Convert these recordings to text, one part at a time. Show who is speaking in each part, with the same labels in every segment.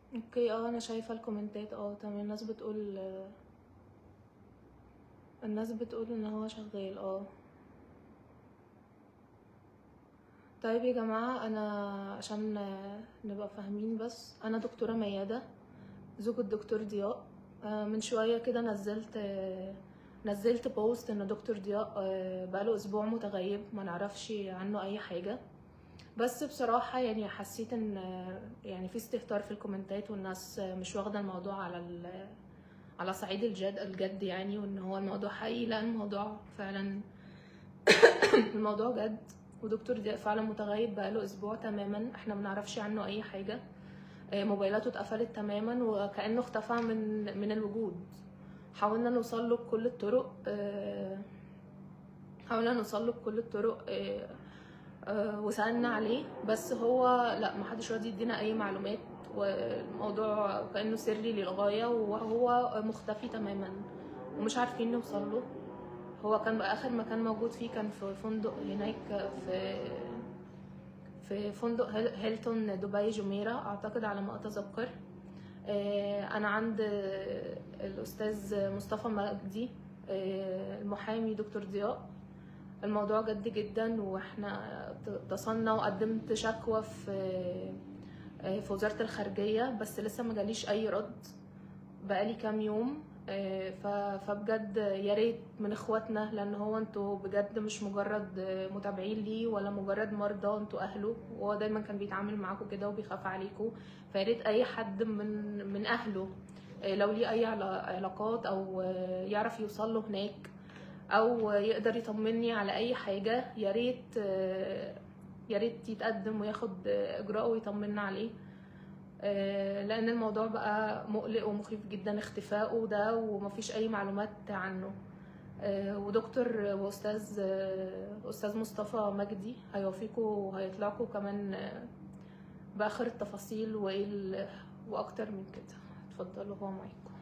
Speaker 1: اوكي اه انا شايفة الكومنتات اه تمام الناس بتقول الناس بتقول ان هو شغال اه طيب يا جماعة انا عشان نبقى فاهمين بس انا دكتورة ميادة زوج الدكتور ضياء آه، من شوية كده نزلت آه، نزلت بوست ان دكتور ضياء آه، بقاله اسبوع متغيب ما نعرفش عنه اي حاجة بس بصراحة يعني حسيت ان آه، يعني في استهتار في الكومنتات والناس آه، مش واخدة الموضوع على ال- على صعيد الجد الجد يعني وان هو الموضوع حقيقي لا الموضوع فعلا الموضوع جد ودكتور ضياء فعلا متغيب بقاله اسبوع تماما احنا ما نعرفش عنه اي حاجة آه، موبايلاته اتقفلت تماما وكأنه اختفى من من الوجود حاولنا نوصل له بكل الطرق آه، حاولنا نوصل له بكل الطرق آه، آه، وسألنا عليه بس هو لا محدش راضي يدينا اي معلومات والموضوع كأنه سري للغاية وهو مختفي تماما ومش عارفين نوصل له هو كان اخر مكان موجود فيه كان في فندق هناك في في فندق هيل- هيلتون دبي جميرة اعتقد على ما اتذكر آه، انا عند الاستاذ مصطفى مجدي آه، المحامي دكتور ضياء الموضوع جد جدا واحنا اتصلنا وقدمت شكوى في آه، في وزارة الخارجية بس لسه ما جاليش اي رد بقالي كام يوم آه، ف- فبجد يا ريت من اخواتنا لان هو انتوا بجد مش مجرد آه، متابعين ليه ولا مجرد مرضى انتوا اهله وهو دايما كان بيتعامل معاكم كده وبيخاف عليكم فيا ريت اي حد من من اهله آه، لو ليه اي علا- علاقات او آه، يعرف يوصل له هناك او يقدر يطمني على اي حاجه يا ريت آه، يا ريت يتقدم وياخد آه، اجراءه ويطمنا عليه آه، لان الموضوع بقى مقلق ومخيف جدا اختفائه ده ومفيش اي معلومات عنه آه، ودكتور واستاذ آه، استاذ مصطفى مجدي هيوافيكوا وهيطلعكوا كمان آه، باخر التفاصيل وايه ال- واكتر من كده اتفضلوا هو معاكم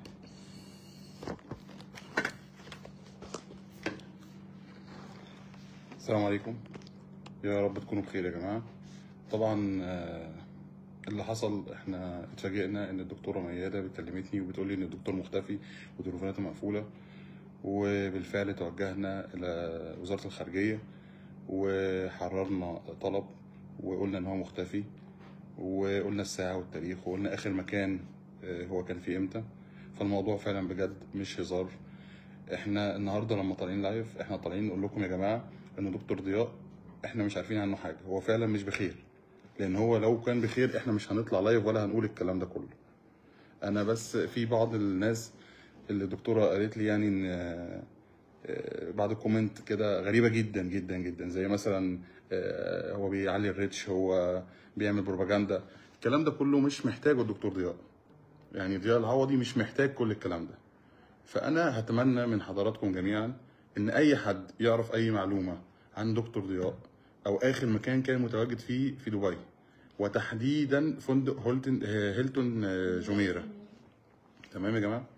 Speaker 2: السلام عليكم يا رب تكونوا بخير يا جماعة طبعا آه، اللي حصل احنا اتفاجئنا ان الدكتورة ميادة بتكلمتني وبتقول لي ان الدكتور مختفي وتليفوناته مقفولة وبالفعل توجهنا الى وزارة الخارجية وحررنا طلب وقلنا ان هو مختفي وقلنا الساعة والتاريخ وقلنا اخر مكان آه، هو كان فيه امتى فالموضوع فعلا بجد مش هزار احنا النهارده لما طالعين لايف احنا طالعين نقول لكم يا جماعه ان دكتور ضياء احنا مش عارفين عنه حاجه هو فعلا مش بخير لان هو لو كان بخير احنا مش هنطلع لايف ولا هنقول الكلام ده كله انا بس في بعض الناس اللي الدكتوره قالت لي يعني ان آه، آه، بعد كومنت كده غريبه جدا جدا جدا زي مثلا آه، هو بيعلي الريتش هو بيعمل بروباجندا الكلام ده كله مش محتاجه الدكتور ضياء يعني ضياء العوضي مش محتاج كل الكلام ده فانا هتمنى من حضراتكم جميعا ان اي حد يعرف اي معلومه عن دكتور ضياء او اخر مكان كان متواجد فيه في دبي وتحديدا فندق هولتن هيلتون جميره تمام يا جماعه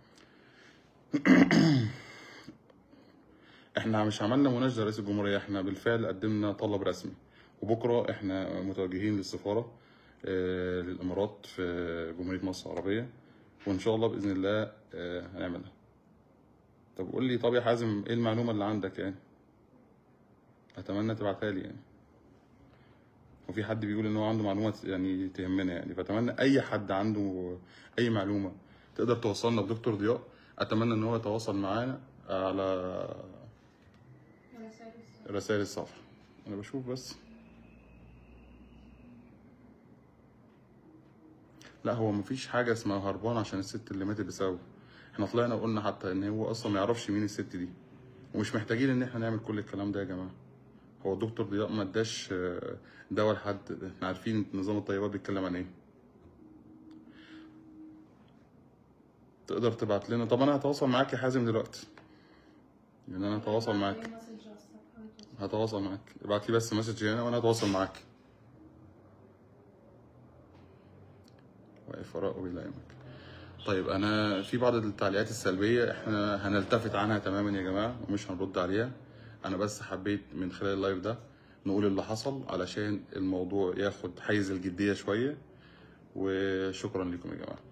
Speaker 2: احنا مش عملنا مناشده رئيس الجمهوريه احنا بالفعل قدمنا طلب رسمي وبكره احنا متوجهين للسفاره آه، للامارات في جمهوريه مصر العربيه وان شاء الله باذن الله آه، هنعملها طب قول لي طب يا حازم ايه المعلومه اللي عندك يعني اتمنى تبعتها لي يعني وفي حد بيقول ان هو عنده معلومات يعني تهمنا يعني فاتمنى اي حد عنده اي معلومه تقدر توصلنا بدكتور ضياء اتمنى ان هو يتواصل معانا على رسائل الصفحه انا بشوف بس لا هو مفيش حاجه اسمها هربان عشان الست اللي ماتت بسببه احنا طلعنا وقلنا حتى ان هو اصلا ما يعرفش مين الست دي ومش محتاجين ان احنا نعمل كل الكلام ده يا جماعه هو الدكتور ضياء ما اداش آه، دواء لحد احنا عارفين نظام الطيبات بيتكلم عن ايه تقدر تبعت لنا طب انا هتواصل معاك يا حازم دلوقتي يعني انا هتواصل معاك هتواصل معاك ابعت لي بس مسج هنا وانا هتواصل معاك واقف وراء ولا يهمك طيب انا في بعض التعليقات السلبيه احنا هنلتفت عنها تماما يا جماعه ومش هنرد عليها انا بس حبيت من خلال اللايف ده نقول اللي حصل علشان الموضوع ياخد حيز الجديه شويه وشكرا لكم يا جماعه